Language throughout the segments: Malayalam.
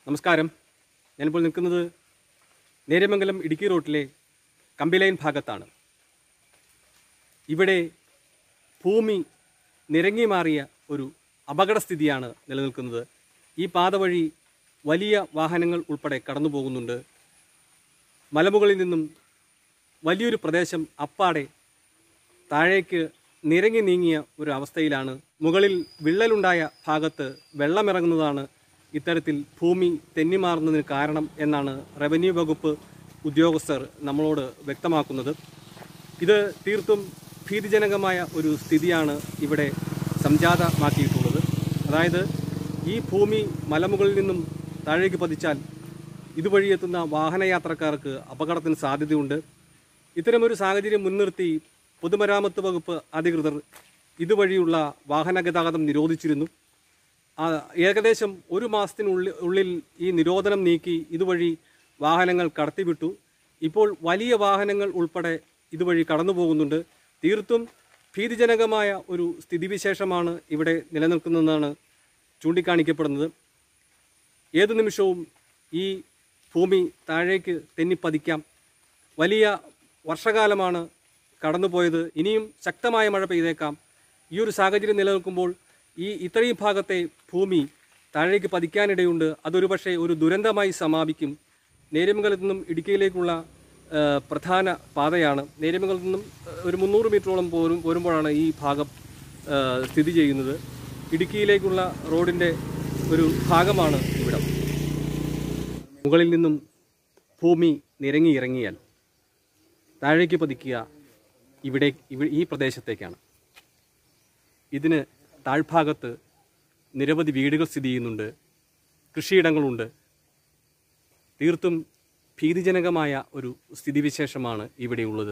നമസ്കാരം ഞാനിപ്പോൾ നിൽക്കുന്നത് നേര്യമംഗലം ഇടുക്കി റോട്ടിലെ കമ്പിലൈൻ ഭാഗത്താണ് ഇവിടെ ഭൂമി നിരങ്ങി മാറിയ ഒരു അപകടസ്ഥിതിയാണ് നിലനിൽക്കുന്നത് ഈ പാത വഴി വലിയ വാഹനങ്ങൾ ഉൾപ്പെടെ കടന്നു പോകുന്നുണ്ട് മലമുകളിൽ നിന്നും വലിയൊരു പ്രദേശം അപ്പാടെ താഴേക്ക് നിരങ്ങി നീങ്ങിയ ഒരു അവസ്ഥയിലാണ് മുകളിൽ വിള്ളലുണ്ടായ ഭാഗത്ത് വെള്ളമിറങ്ങുന്നതാണ് ഇത്തരത്തിൽ ഭൂമി തെന്നിമാറുന്നതിന് കാരണം എന്നാണ് റവന്യൂ വകുപ്പ് ഉദ്യോഗസ്ഥർ നമ്മളോട് വ്യക്തമാക്കുന്നത് ഇത് തീർത്തും ഭീതിജനകമായ ഒരു സ്ഥിതിയാണ് ഇവിടെ സംജാതമാക്കിയിട്ടുള്ളത് അതായത് ഈ ഭൂമി മലമുകളിൽ നിന്നും താഴേക്ക് പതിച്ചാൽ ഇതുവഴി എത്തുന്ന വാഹനയാത്രക്കാർക്ക് അപകടത്തിന് സാധ്യതയുണ്ട് ഇത്തരമൊരു സാഹചര്യം മുൻനിർത്തി പൊതുമരാമത്ത് വകുപ്പ് അധികൃതർ ഇതുവഴിയുള്ള വാഹന ഗതാഗതം നിരോധിച്ചിരുന്നു ആ, ഏകദേശം ഒരു മാസത്തിനുള്ളിൽ ഉള്ളിൽ ഈ നിരോധനം നീക്കി ഇതുവഴി വാഹനങ്ങൾ കടത്തിവിട്ടു ഇപ്പോൾ വലിയ വാഹനങ്ങൾ ഉൾപ്പെടെ ഇതുവഴി കടന്നു പോകുന്നുണ്ട് തീർത്തും ഭീതിജനകമായ ഒരു സ്ഥിതിവിശേഷമാണ് ഇവിടെ നിലനിൽക്കുന്നതെന്നാണ് ചൂണ്ടിക്കാണിക്കപ്പെടുന്നത് ഏതു നിമിഷവും ഈ ഭൂമി താഴേക്ക് തെന്നിപ്പതിക്കാം വലിയ വർഷകാലമാണ് കടന്നുപോയത് ഇനിയും ശക്തമായ മഴ പെയ്തേക്കാം ഈ ഒരു സാഹചര്യം നിലനിൽക്കുമ്പോൾ ഈ ഇത്രയും ഭാഗത്തെ ഭൂമി താഴേക്ക് പതിക്കാനിടയുണ്ട് അതൊരു പക്ഷേ ഒരു ദുരന്തമായി സമാപിക്കും നേര്യമംഗലത്തു നിന്നും ഇടുക്കിയിലേക്കുള്ള ആ, പ്രധാന പാതയാണ് നേര്യമംഗലത്തു നിന്നും ആ, ഒരു മുന്നൂറ് മീറ്ററോളം പോരും പോരുമ്പോഴാണ് ഈ ഭാഗം ആ, സ്ഥിതി ചെയ്യുന്നത് ഇടുക്കിയിലേക്കുള്ള റോഡിൻ്റെ ഒരു ഭാഗമാണ് ഇവിടം മുകളിൽ നിന്നും ഭൂമി നിരങ്ങി ഇറങ്ങിയാൽ താഴേക്ക് പതിക്കുക ഇവിടെ ഇവ- ഈ പ്രദേശത്തേക്കാണ് ഇതിന് താഴ്ഭാഗത്ത് നിരവധി വീടുകൾ സ്ഥിതി ചെയ്യുന്നുണ്ട് കൃഷിയിടങ്ങളുണ്ട് തീർത്തും ഭീതിജനകമായ ഒരു സ്ഥിതിവിശേഷമാണ് ഇവിടെയുള്ളത്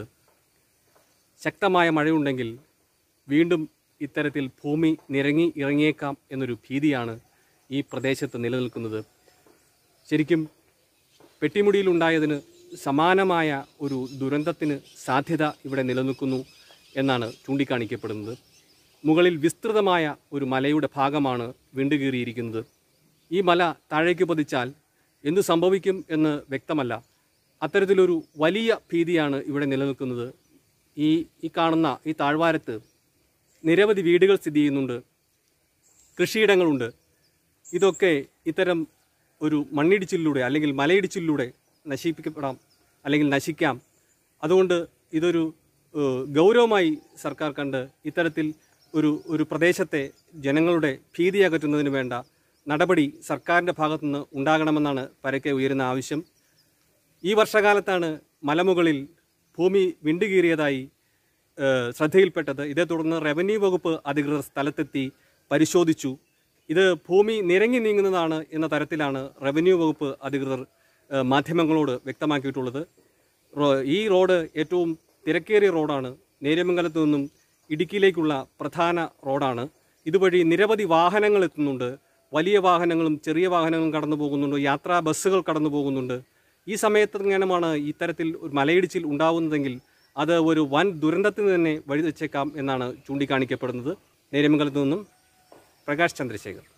ശക്തമായ മഴയുണ്ടെങ്കിൽ വീണ്ടും ഇത്തരത്തിൽ ഭൂമി നിരങ്ങി ഇറങ്ങിയേക്കാം എന്നൊരു ഭീതിയാണ് ഈ പ്രദേശത്ത് നിലനിൽക്കുന്നത് ശരിക്കും പെട്ടിമുടിയിലുണ്ടായതിന് സമാനമായ ഒരു ദുരന്തത്തിന് സാധ്യത ഇവിടെ നിലനിൽക്കുന്നു എന്നാണ് ചൂണ്ടിക്കാണിക്കപ്പെടുന്നത് മുകളിൽ വിസ്തൃതമായ ഒരു മലയുടെ ഭാഗമാണ് വിണ്ടുകീറിയിരിക്കുന്നത് ഈ മല താഴേക്ക് പതിച്ചാൽ എന്തു സംഭവിക്കും എന്ന് വ്യക്തമല്ല അത്തരത്തിലൊരു വലിയ ഭീതിയാണ് ഇവിടെ നിലനിൽക്കുന്നത് ഈ ഈ കാണുന്ന ഈ താഴ്വാരത്ത് നിരവധി വീടുകൾ സ്ഥിതി ചെയ്യുന്നുണ്ട് കൃഷിയിടങ്ങളുണ്ട് ഇതൊക്കെ ഇത്തരം ഒരു മണ്ണിടിച്ചിലൂടെ അല്ലെങ്കിൽ മലയിടിച്ചിലൂടെ നശിപ്പിക്കപ്പെടാം അല്ലെങ്കിൽ നശിക്കാം അതുകൊണ്ട് ഇതൊരു ഏഹ്, ഗൗരവമായി സർക്കാർ കണ്ട് ഇത്തരത്തിൽ ഒരു ഒരു പ്രദേശത്തെ ജനങ്ങളുടെ ഭീതി അകറ്റുന്നതിന് വേണ്ട നടപടി സർക്കാരിൻ്റെ ഭാഗത്തുനിന്ന് ഉണ്ടാകണമെന്നാണ് പരക്കെ ഉയരുന്ന ആവശ്യം ഈ വർഷകാലത്താണ് മലമുകളിൽ ഭൂമി വിണ്ടുകീറിയതായി ഏഹ്, ശ്രദ്ധയിൽപ്പെട്ടത് ഇതേ തുടർന്ന് റവന്യൂ വകുപ്പ് അധികൃതർ സ്ഥലത്തെത്തി പരിശോധിച്ചു ഇത് ഭൂമി നിരങ്ങി നീങ്ങുന്നതാണ് എന്ന തരത്തിലാണ് റവന്യൂ വകുപ്പ് അധികൃതർ ഏഹ്, മാധ്യമങ്ങളോട് വ്യക്തമാക്കിയിട്ടുള്ളത് റോ- ഈ റോഡ് ഏറ്റവും തിരക്കേറിയ റോഡാണ് നേര്യമംഗലത്തു നിന്നും ഇടുക്കിയിലേക്കുള്ള പ്രധാന റോഡാണ് ഇതുവഴി നിരവധി വാഹനങ്ങൾ എത്തുന്നുണ്ട് വലിയ വാഹനങ്ങളും ചെറിയ വാഹനങ്ങളും കടന്നു പോകുന്നുണ്ട് യാത്രാ ബസ്സുകൾ കടന്നു പോകുന്നുണ്ട് ഈ സമയത്ത് എങ്ങനെയാണ് ഇത്തരത്തിൽ ഒരു മലയിടിച്ചിൽ ഉണ്ടാവുന്നതെങ്കിൽ അത് ഒരു വൻ ദുരന്തത്തിന് തന്നെ വഴിവെച്ചേക്കാം എന്നാണ് ചൂണ്ടിക്കാണിക്കപ്പെടുന്നത് നേര്യമംഗലത്തു നിന്നും പ്രകാശ് ചന്ദ്രശേഖർ